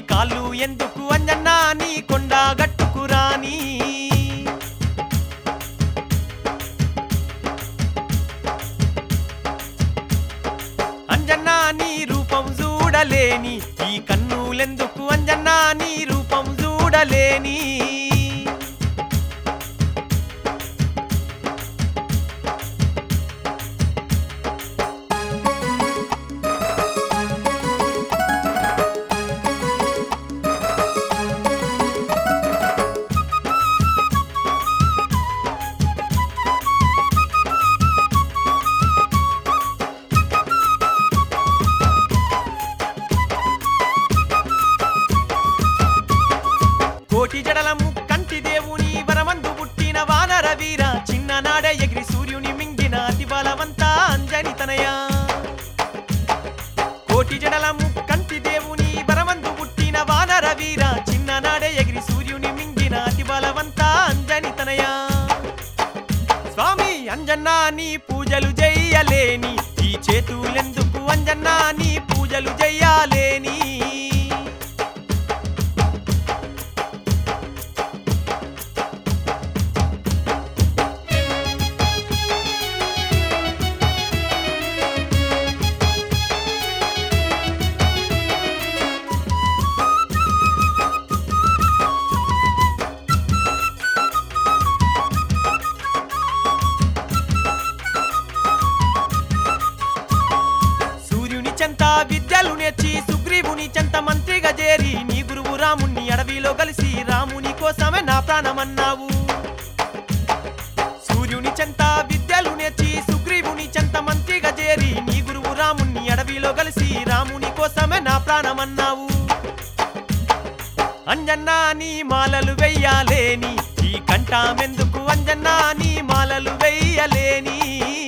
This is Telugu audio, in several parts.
కాళ్ళు ఎందుకు అంజన్నా నీ కొండ గట్టుకురాని అంజన్నా నీ రూపం చూడలేని ఈ కన్నులెందుకు అంజన్నా నీ రూపం చూడలేని కోటి జడలము కంటి దేవుని వరమందు పుట్టిన వానర వీర చిన్ననాడే ఎగిరి సూర్యుని మింగిన అతి బలవంత అంజని తనయ కోటి జడలము కంటి దేవుని వరమందు పుట్టిన వానర వీర చిన్ననాడే ఎగిరి సూర్యుని మింగిన అతి బలవంత అంజని తనయ స్వామి అంజన్నా నీ పూజలు చెయ్యలేని ఈ చేతులెందుకు అంజన్నా నీ పూజలు చెయ్యాలేని సూర్యుని చెంత విద్యలు నేర్చి సుగ్రీవుని చెంత మంత్రిగా చేరి నీ గురువు రాముణ్ణి అడవిలో కలిసి రాముని కోసమే నా ప్రాణమన్నావు సూర్యుని చెంత విద్యలు నేర్చి సుగ్రీవుని చెంత మంత్రిగా చేరి నీ గురువు రాముణ్ణి అడవిలో కలిసి రాముని కోసమే నా ప్రాణమన్నావు అంజన్నా నీ మాలలు వెయ్యాలేని ఈ కంఠమెందుకు అంజన్నా నీ మాలలు వెయ్యలేని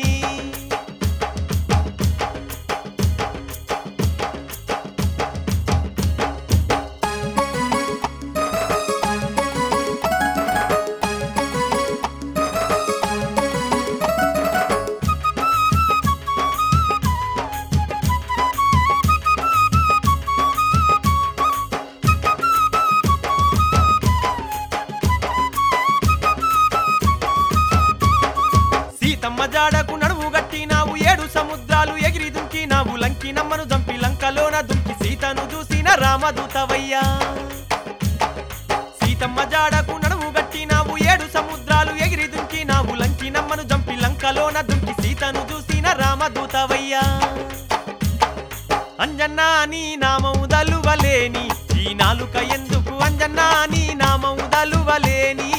సీతమ్మ జాడకు నడువు గట్టినావు ఏడు సముద్రాలు ఎగిరి దుంకినావు లంకి నమ్మను జంపి లంకలోన దుంకి సీతను చూసిన రామదూతవయ్యా సీతమ్మ జాడకు నడువు గట్టినావు ఏడు సముద్రాలు ఎగిరి దుంకినావు లంకి నమ్మను జంపి లంకలోన దుంకి సీతను చూసిన రామదూతవయ్యా అంజన్నా నీ నామము దలువలేని ఈ నాలుక ఎందుకు అంజన్నా నీ నామము దలువలేని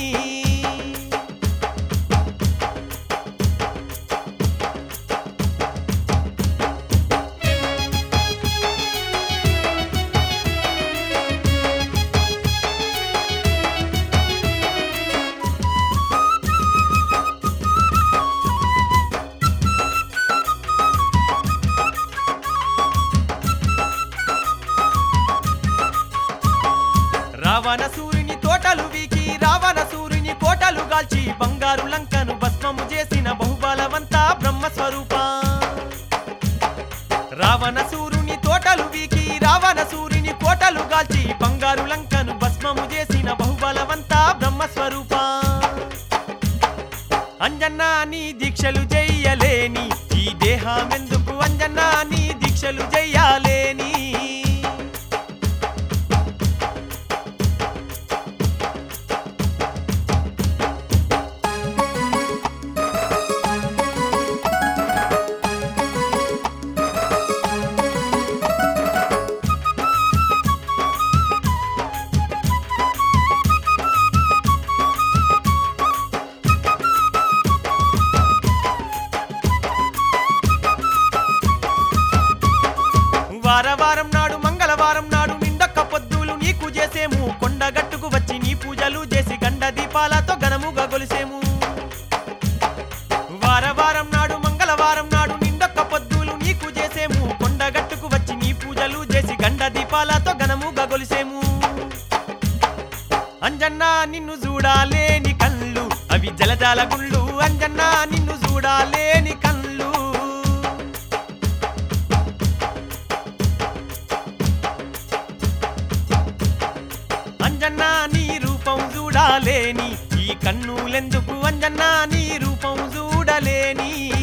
రావణ సూర్యుని తోటలు వీకి రావణ సూర్యుని కోటలు గాల్చి బంగారు లంకను భస్మము చేసిన బహుబలవంత బ్రహ్మస్వరూప రావణ సూర్యుని తోటలు వీకి రావణ సూర్యుని కోటలు గాల్చి బంగారు లంకను భస్మము చేసిన బహుబలవంత బ్రహ్మస్వరూప అంజన్నా నీ దీక్షలు చెయ్యలేని ఈ దేహమెందుకు అంజన్నా నీ దీక్షలు చెయ్యాలేని వార వారం నాడు మంగళవారం నాడు నిండొక్క పొద్దులు నీకు చేసేము కొండగట్టుకు వచ్చి నీ పూజలు చేసి గండ దీపాలతో ఘనముగా గొలిసేము వార వారం నాడు మంగళవారం నాడు నిండొక్క పొద్దులు నీకు చేసేము కొండగట్టుకు వచ్చి నీ పూజలు చేసి గండ దీపాలతో ఘనముగా గొలిసేము అంజన్నా నిన్ను చూడాలేని కళ్ళు అవి జలజాల గుళ్ళు అంజన్నా నిన్ను చూడాలేని కళ్ళు చూడలేని ఈ కన్నులెందుకు అంజన్నా నీ రూపం చూడలేని